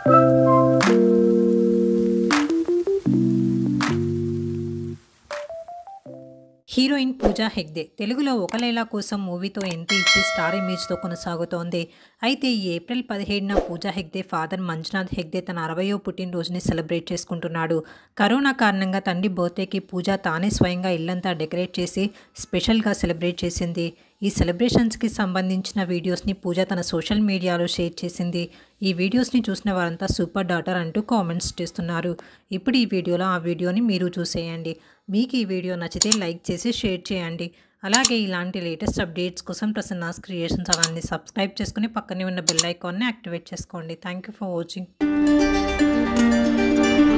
heroine పూజా హెగ్డే తెలుగులో ఒక లైలా కోసం మూవీతో ఎంట్రీ ఇచ్చి స్టార్ ఇమేజ్తో కొనసాగుతోంది అయితే ఈ ఏప్రిల్ పదిహేడున పూజా హెగ్డే ఫాదర్ మంజునాథ్ హెగ్డే తన అరవయో పుట్టినరోజుని సెలబ్రేట్ చేసుకుంటున్నాడు కరోనా కారణంగా తండ్రి బర్త్డేకి పూజ తానే స్వయంగా ఇల్లంతా డెకరేట్ చేసి స్పెషల్గా సెలబ్రేట్ చేసింది ఈ సెలబ్రేషన్స్కి సంబంధించిన వీడియోస్ని పూజ తన సోషల్ మీడియాలో షేర్ చేసింది ఈ వీడియోస్ని చూసిన వారంతా సూపర్ డాటర్ అంటూ కామెంట్స్ చేస్తున్నారు ఇప్పుడు ఈ వీడియోలో ఆ వీడియోని మీరు చూసేయండి మీకు ఈ వీడియో నచ్చితే లైక్ చేసి షేర్ చేయండి అలాగే ఇలాంటి లేటెస్ట్ అప్డేట్స్ కోసం ప్రసన్నాస్ క్రియేషన్స్ ఛానల్ని సబ్స్క్రైబ్ చేసుకుని పక్కనే ఉన్న బెల్ ఐకాన్ని యాక్టివేట్ చేసుకోండి థ్యాంక్ యూ ఫర్ వాచింగ్